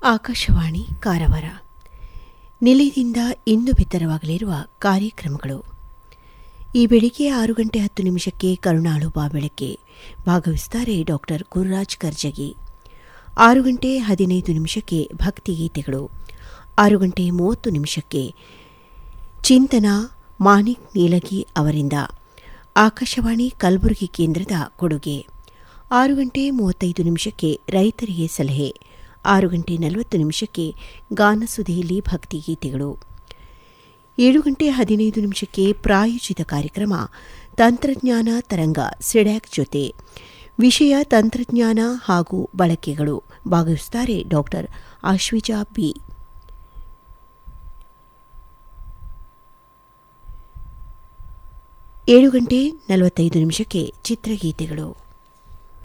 ಆಕಾಶವಾಣಿ ಕಾರವಾರ ನಿಲಯದಿಂದ ಇಂದು ಬಿತ್ತರವಾಗಲಿರುವ ಕಾರ್ಯಕ್ರಮಗಳು ಈ ಬೆಳಿಗ್ಗೆ ಆರು ಗಂಟೆ ಹತ್ತು ನಿಮಿಷಕ್ಕೆ ಕರುಣಾಳು ಬಾ ಬೆಳಗ್ಗೆ ಭಾಗವಹಿಸುತ್ತಾರೆ ಡಾಕ್ಟರ್ ಗುರುರಾಜ್ ಕರ್ಜಗಿ ಆರು ಗಂಟೆ ಹದಿನೈದು ನಿಮಿಷಕ್ಕೆ ಭಕ್ತಿಗೀತೆಗಳು ಆರು ಗಂಟೆ ಮೂವತ್ತು ನಿಮಿಷಕ್ಕೆ ಚಿಂತನ ಮಾಣಿಕ್ ನೀಲಗಿ ಅವರಿಂದ ಆಕಾಶವಾಣಿ ಕಲಬುರಗಿ ಕೇಂದ್ರದ ಕೊಡುಗೆ ಆರು ಗಂಟೆ ಮೂವತ್ತೈದು ನಿಮಿಷಕ್ಕೆ ರೈತರಿಗೆ ಸಲಹೆ ಆರು ಗಂಟೆ ನಲವತ್ತು ನಿಮಿಷಕ್ಕೆ ಗಾನಸುಧೆಯಲ್ಲಿ ಭಕ್ತಿಗೀತೆಗಳು ಏಳು ಗಂಟೆ ಹದಿನೈದು ನಿಮಿಷಕ್ಕೆ ಪ್ರಾಯೋಜಿತ ಕಾರ್ಯಕ್ರಮ ತಂತ್ರಜ್ಞಾನ ತರಂಗ ಸಿಡ್ಯಾಕ್ ಜೊತೆ ವಿಷಯ ತಂತ್ರಜ್ಞಾನ ಹಾಗೂ ಬಳಕೆಗಳು ಭಾಗವಹಿಸುತ್ತಾರೆ ಡಾಕ್ಟರ್ ಆಶ್ವಿಜಾ ಬಿ ಏಳು ಗಂಟೆ ನಲವತ್ತೈದು ನಿಮಿಷಕ್ಕೆ ಚಿತ್ರಗೀತೆಗಳು